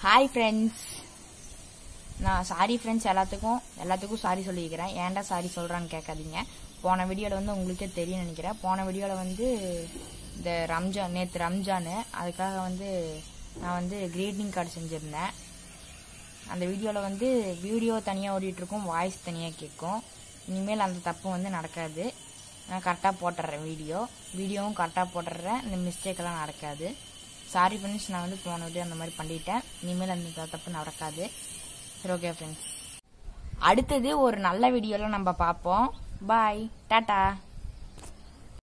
hi friends நான் sorry friends எல்லாத்துக்கும் எல்லாத்துக்கும் சாரி சொல்லியிருக்கிறேன் ஏன்டா சாரி சொல்கிறான்னு கேட்காதீங்க போன வீடியோவில் வந்து உங்களுக்கே தெரியும் நினைக்கிறேன் போன வீடியோவில் வந்து இந்த ரம்ஜான் நேற்று ரம்ஜானு அதுக்காக வந்து நான் வந்து கிரீட்டிங் கார்டு செஞ்சுருந்தேன் அந்த வீடியோவில் வந்து வீடியோ தனியாக ஓடிட்டுருக்கும் வாய்ஸ் தனியாக கேட்கும் இனிமேல் அந்த தப்பு வந்து நடக்காது நான் கரெக்டாக போட்டுடுறேன் வீடியோ வீடியோவும் கரெக்டாக போட்டுடுறேன் இந்த மிஸ்டேக்கெல்லாம் நடக்காது சாரி ஃப்ரெண்ட்ஸ் நான் வந்து போன வீடியோ அந்த மாதிரி பண்ணிட்டேன் இனிமேல் அந்த தப்பு நடக்காது சரி ஓகே ஃப்ரெண்ட்ஸ் அடுத்தது ஒரு நல்ல வீடியோவில் நம்ம பார்ப்போம் பாய் டாட்டா